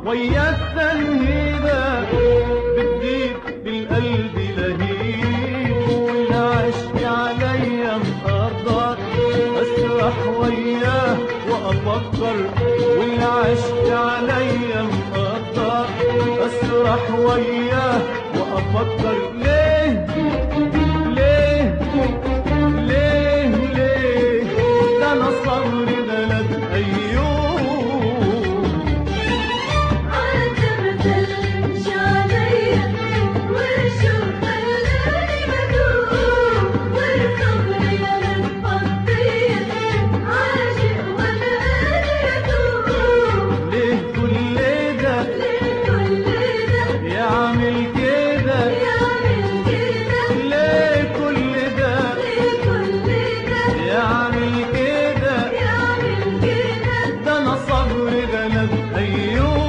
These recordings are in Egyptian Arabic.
ويا التنهيدة بتزيد بالقلب لهيب والعشق عليا مقدر اسرح وياه وافكر والعشق عليا مقدر اسرح وياه وافكر ليه ليه ليه ليه ده انا صبري غلب ايوب عاتب تلمش عليا وشوف خلاني بدوب والصبر غلب خطية عاشق وانا قادر ادوب ليه كل ده ليه كل ده يعمل كده يعمل كده ليه كل ده ليه كل ده يعمل كده يعمل كده ده انا صبري غلب ايوب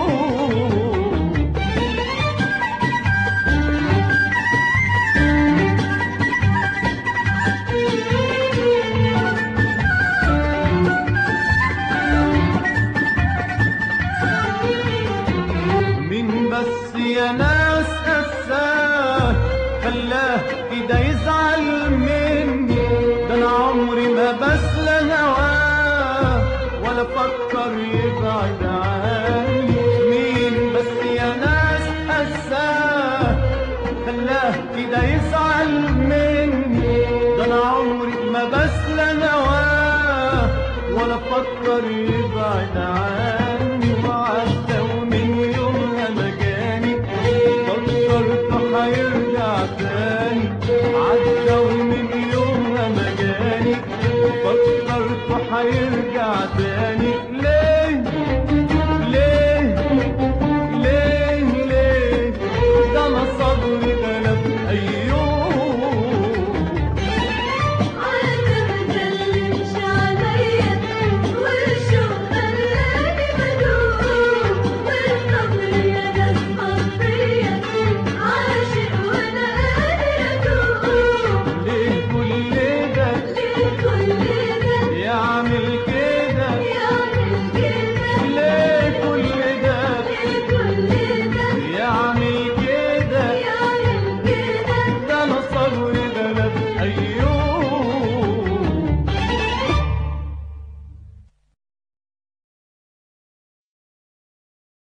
مين بس يا ناس قساه خلاه كده يزعل مني ده انا عمري ما بسلى هواه ولا فكر يبعد عني مين بس يا ناس قساه خلاه كده يزعل مني ده انا عمري ما بسلى هواه ولا فكر يبعد عني